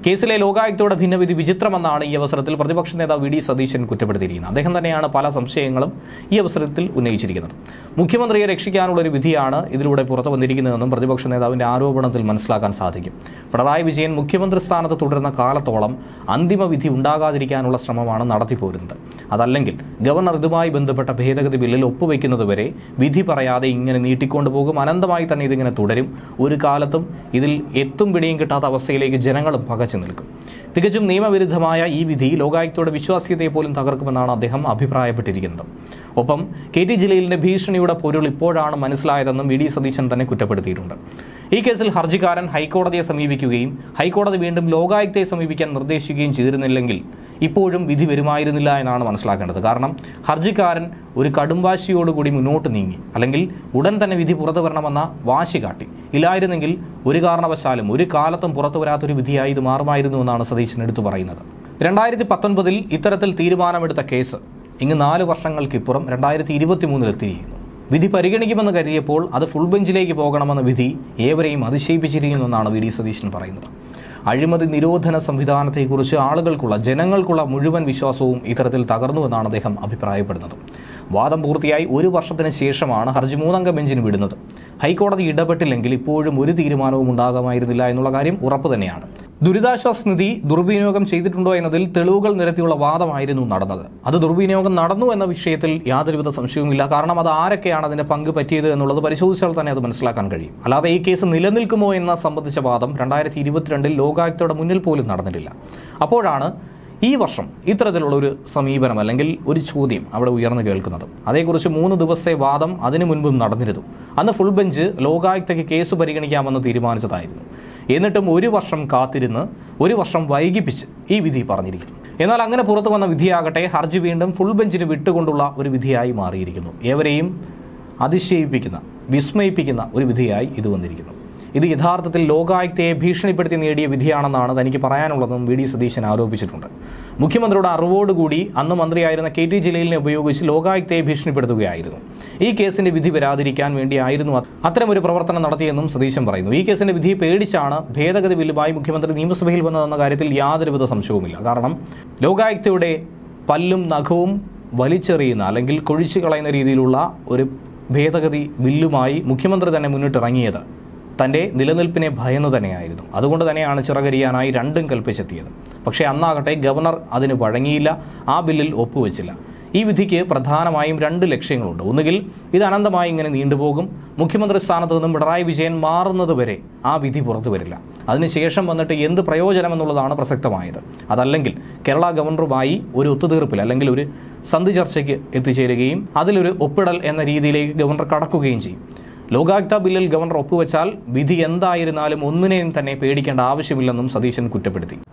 കേസിലെ ലോകായുക്തയുടെ ഭിന്നവിധി വിചിത്രമെന്നാണ് ഈ അവസരത്തിൽ പ്രതിപക്ഷ നേതാവ് വി ഡി സതീശൻ കുറ്റപ്പെടുത്തിയിരിക്കുന്നത് അദ്ദേഹം തന്നെയാണ് പല സംശയങ്ങളും ഈ അവസരത്തിൽ ഉന്നയിച്ചിരിക്കുന്നത് മുഖ്യമന്ത്രിയെ രക്ഷിക്കാനുള്ള ഒരു വിധിയാണ് ഇതിലൂടെ പുറത്തു വന്നിരിക്കുന്നതെന്നും പ്രതിപക്ഷ നേതാവിന്റെ ആരോപണത്തിൽ മനസ്സിലാക്കാൻ സാധിക്കും പിണറായി വിജയൻ മുഖ്യമന്ത്രി സ്ഥാനത്ത് തുടരുന്ന കാലത്തോളം അന്തിമ വിധി ഉണ്ടാകാതിരിക്കാനുള്ള ശ്രമമാണ് നടത്തിപ്പോരുന്നത് അതല്ലെങ്കിൽ ഗവർണർ ഇതുമായി ബന്ധപ്പെട്ട ഭേദഗതി ബില്ലിൽ ഒപ്പുവെക്കുന്നതുവരെ വിധി പറയാതെ ഇങ്ങനെ നീട്ടിക്കൊണ്ടുപോകും അനന്തമായി തന്നെ ഇതിങ്ങനെ തുടരും ഒരു കാലത്തും ഇതിൽ എത്തും പിടിയും കിട്ടാത്ത അവസ്ഥയിലേക്ക് ജനങ്ങളും പകച്ചു നിൽക്കും തികച്ചും നിയമവിരുദ്ധമായ ഈ വിധി ലോകായുക്തയുടെ വിശ്വാസ്യതയെ പോലും തകർക്കുമെന്നാണ് അദ്ദേഹം അഭിപ്രായപ്പെട്ടിരിക്കുന്നത് ഒപ്പം കെ ടി ജലീലിന്റെ ഭീഷണിയുടെ പൊരുൾ ഇപ്പോഴാണ് മനസ്സിലായതെന്നും വി ഡി സതീശൻ തന്നെ കുറ്റപ്പെടുത്തിയിട്ടുണ്ട് ഈ കേസിൽ ഹർജിക്കാരൻ ഹൈക്കോടതിയെ സമീപിക്കുകയും ഹൈക്കോടതി വീണ്ടും ലോകായുക്തയെ സമീപിക്കാൻ നിർദ്ദേശിക്കുകയും ചെയ്തിരുന്നില്ലെങ്കിൽ ഇപ്പോഴും വിധി വരുമായിരുന്നില്ല എന്നാണ് മനസ്സിലാക്കേണ്ടത് കാരണം ഹർജിക്കാരൻ ഒരു കടുംവാശിയോടുകൂടി മുന്നോട്ട് നീങ്ങി അല്ലെങ്കിൽ ഉടൻ തന്നെ വിധി പുറത്തു വരണമെന്ന വാശി കാട്ടി ഇല്ലായിരുന്നെങ്കിൽ ഒരു കാരണവശാലും ഒരു കാലത്തും പുറത്തു വരാത്തൊരു വിധിയായി ഇത് മാറുമായിരുന്നു എന്നാണ് സതീശൻ എടുത്തു പറയുന്നത് രണ്ടായിരത്തി പത്തൊൻപതിൽ ഇത്തരത്തിൽ തീരുമാനമെടുത്ത കേസ് ഇങ്ങ് നാല് വർഷങ്ങൾക്കിപ്പുറം രണ്ടായിരത്തി ഇരുപത്തി മൂന്നിലെത്തിയിരിക്കുന്നു വിധി പരിഗണിക്കുമെന്ന് കരുതിയപ്പോൾ അത് ഫുൾ ബെഞ്ചിലേക്ക് പോകണമെന്ന വിധി ഏവരെയും അതിശയിപ്പിച്ചിരിക്കുന്നു എന്നാണ് വി ഡി സതീശൻ പറയുന്നത് അഴിമതി നിരോധന സംവിധാനത്തെക്കുറിച്ച് ആളുകൾക്കുള്ള ജനങ്ങൾക്കുള്ള മുഴുവൻ വിശ്വാസവും ഇത്തരത്തിൽ തകർന്നുവെന്നാണ് അദ്ദേഹം അഭിപ്രായപ്പെടുന്നത് വാദം പൂർത്തിയായി ഒരു വർഷത്തിന് ശേഷമാണ് ഹർജി മൂന്നംഗ ബെഞ്ചിന് വിടുന്നത് ഹൈക്കോടതി ഇടപെട്ടില്ലെങ്കിൽ ഇപ്പോഴും ഒരു തീരുമാനവും ഉണ്ടാകാമായിരുന്നില്ല എന്നുള്ള കാര്യം ഉറപ്പു തന്നെയാണ് ദുരിതാശ്വാസ നിധി ദുർവിനിയോഗം ചെയ്തിട്ടുണ്ടോ എന്നതിൽ തെളിവുകൾ നിരത്തിയുള്ള വാദമായിരുന്നു നടന്നത് അത് ദുർവിനിയോഗം നടന്നു എന്ന വിഷയത്തിൽ യാതൊരുവിധ സംശയവുമില്ല കാരണം അത് ആരൊക്കെയാണ് അതിന്റെ പങ്ക് പറ്റിയത് എന്നുള്ളത് പരിശോധിച്ചാൽ തന്നെ അത് മനസ്സിലാക്കാൻ കഴിയും അല്ലാതെ ഈ കേസ് നിലനിൽക്കുമോ എന്ന സംബന്ധിച്ച വാദം രണ്ടായിരത്തി ഇരുപത്തിരണ്ടിൽ ലോകായുക്തയുടെ മുന്നിൽ പോലും നടന്നിട്ടില്ല അപ്പോഴാണ് ഈ വർഷം ഇത്തരത്തിലുള്ള ഒരു സമീപനം അല്ലെങ്കിൽ ഒരു ചോദ്യം അവിടെ ഉയർന്നു കേൾക്കുന്നത് അതേക്കുറിച്ച് മൂന്ന് ദിവസത്തെ വാദം അതിനു മുൻപും നടന്നിരുന്നു അന്ന് ഫുൾ ബെഞ്ച് ലോകായുക്തയ്ക്ക് കേസ് പരിഗണിക്കാമെന്ന് തീരുമാനിച്ചതായിരുന്നു എന്നിട്ടും ഒരു വർഷം കാത്തിരുന്ന് ഒരു വർഷം വൈകിപ്പിച്ച് ഈ വിധി പറഞ്ഞിരിക്കുന്നു എന്നാൽ അങ്ങനെ പുറത്തു വന്ന വിധിയാകട്ടെ ഹർജി വീണ്ടും ഫുൾ ബെഞ്ചിന് വിട്ടുകൊണ്ടുള്ള ഒരു വിധിയായി മാറിയിരിക്കുന്നു ഏവരെയും അതിശയിപ്പിക്കുന്ന വിസ്മയിപ്പിക്കുന്ന ഒരു വിധിയായി ഇത് വന്നിരിക്കുന്നു ഇത് യഥാർത്ഥത്തിൽ ലോകായുക്തയെ ഭീഷണിപ്പെടുത്തി നേടിയ വിധിയാണെന്നാണ് തനിക്ക് പറയാനുള്ളതെന്നും വി ഡി സതീശൻ ആരോപിച്ചിട്ടുണ്ട് മുഖ്യമന്ത്രിയുടെ അറിവോടുകൂടി അന്ന് മന്ത്രിയായിരുന്ന കെ ടി ജലീലിനെ ഉപയോഗിച്ച് ലോകായുക്തയെ ഭീഷണിപ്പെടുത്തുകയായിരുന്നു ഈ കേസിന്റെ വിധി വരാതിരിക്കാൻ വേണ്ടിയായിരുന്നു അത് അത്തരമൊരു പ്രവർത്തനം നടത്തിയെന്നും സതീശൻ പറയുന്നു ഈ കേസിന്റെ വിധിയെ പേടിച്ചാണ് ഭേദഗതി ബില്ലുമായി മുഖ്യമന്ത്രി നിയമസഭയിൽ വന്നതെന്ന കാര്യത്തിൽ യാതൊരുവിധ സംശയവുമില്ല കാരണം ലോകായുക്തയുടെ പല്ലും നഖവും വലിച്ചെറിയുന്ന അല്ലെങ്കിൽ കൊഴിച്ചു കളയുന്ന രീതിയിലുള്ള ഒരു ഭേദഗതി ബില്ലുമായി മുഖ്യമന്ത്രി തന്നെ മുന്നിട്ടിറങ്ങിയത് തന്റെ നിലനിൽപ്പിനെ ഭയന്നു തന്നെയായിരുന്നു അതുകൊണ്ട് തന്നെയാണ് ചിറകരിയാനായി രണ്ടും കൽപ്പിച്ചെത്തിയത് പക്ഷേ അന്നാകട്ടെ ഗവർണർ അതിന് വഴങ്ങിയില്ല ആ ബില്ലിൽ ഒപ്പുവെച്ചില്ല ഈ വിധിക്ക് പ്രധാനമായും രണ്ട് ലക്ഷ്യങ്ങളുണ്ട് ഒന്നുകിൽ ഇത് അനന്തമായി ഇങ്ങനെ നീണ്ടുപോകും മുഖ്യമന്ത്രി സ്ഥാനത്ത് നിന്നും പിണറായി വിജയൻ മാറുന്നത് വരെ ആ വിധി പുറത്തു വരില്ല അതിനുശേഷം വന്നിട്ട് എന്ത് പ്രയോജനമെന്നുള്ളതാണ് പ്രസക്തമായത് അതല്ലെങ്കിൽ കേരള ഗവർണറുമായി ഒരു ഒത്തുതീർപ്പിൽ അല്ലെങ്കിൽ ഒരു സന്ധി ചർച്ചയ്ക്ക് എത്തിച്ചേരുകയും അതിലൊരു ഒപ്പിടൽ എന്ന രീതിയിലേക്ക് ഗവർണർ കടക്കുകയും ചെയ്യും ലോകായുക്ത ബില്ലിൽ ഗവർണർ ഒപ്പുവെച്ചാൽ വിധി എന്തായിരുന്നാലും ഒന്നിനെയും തന്നെ പേടിക്കേണ്ട ആവശ്യമില്ലെന്നും സതീശൻ കുറ്റപ്പെടുത്തി